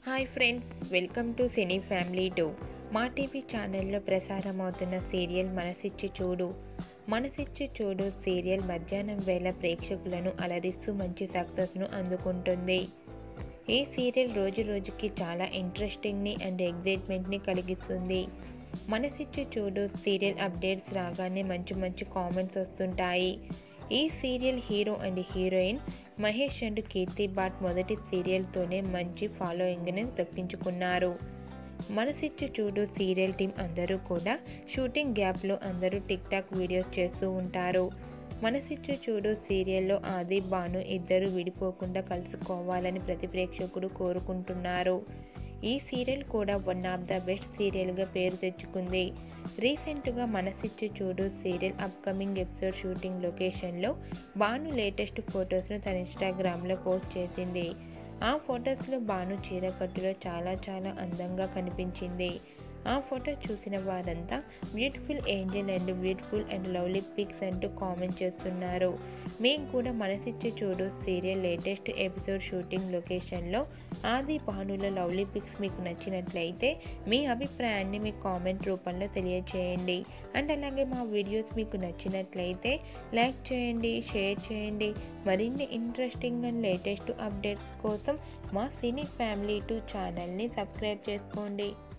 hi friends welcome to cine family to Maa TV ఛానల్లో ప్రసారమవుతున్న serial మనసిచ్చి చూడు మనసిచ్చి చూడు సీరియల్ మధ్యాహ్నం వేళ ప్రేక్షకులను అలరిస్తూ మంచి సక్సెస్ను అందుకుంటుంది ఈ సీరియల్ రోజు రోజుకి చాలా ఇంట్రెస్టింగ్ని అండ్ ఎగ్జైట్మెంట్ని కలిగిస్తుంది మనసిచ్చి చూడు సీరియల్ అప్డేట్స్ రాగానే మంచి మంచి కామెంట్స్ వస్తుంటాయి ఈ serial hero and heroine Mahesh and Keerthi Bhat మొదటి సీరియల్తోనే మంచి ఫాలోయింగ్ని దక్కించుకున్నారు మనసిచ్చి చూడు సీరియల్ టీం అందరూ కూడా షూటింగ్ గ్యాప్లో అందరూ టిక్ టాక్ వీడియోస్ చేస్తూ ఉంటారు మనసిచ్చి చూడు సీరియల్లో ఆది భాను ఇద్దరు విడిపోకుండా కలుసుకోవాలని ప్రతి ప్రేక్షకుడు కోరుకుంటున్నారు ఈ సీరియల్ కూడా వన్ ఆఫ్ ద బెస్ట్ సీరియల్గా పేరు తెచ్చుకుంది రీసెంట్గా మనసిచ్చి చూడు సీరియల్ అప్కమింగ్ ఎపిసోడ్ షూటింగ్ లొకేషన్లో భాను లేటెస్ట్ ఫొటోస్ను తన ఇన్స్టాగ్రామ్లో పోస్ట్ చేసింది ఆ ఫొటోస్లో భాను చీరకట్టులో చాలా చాలా అందంగా కనిపించింది ఆ ఫోటో చూసిన వారంతా beautiful angel and beautiful and lovely pics అంటూ కామెంట్ చేస్తున్నారు మీకు కూడా మనసిచ్చి చూడు సీరియల్ లేటెస్ట్ ఎపిసోడ్ షూటింగ్ లొకేషన్లో ఆది భానుల లవ్లీ పిక్స్ మీకు నచ్చినట్లయితే మీ అభిప్రాయాన్ని మీ కామెంట్ రూపంలో తెలియచేయండి అండ్ అలాగే మా వీడియోస్ మీకు నచ్చినట్లయితే లైక్ చేయండి షేర్ చేయండి మరిన్ని ఇంట్రెస్టింగ్ అండ్ లేటెస్ట్ అప్డేట్స్ కోసం మా సినీ ఫ్యామిలీ టూ ఛానల్ని సబ్స్క్రైబ్ చేసుకోండి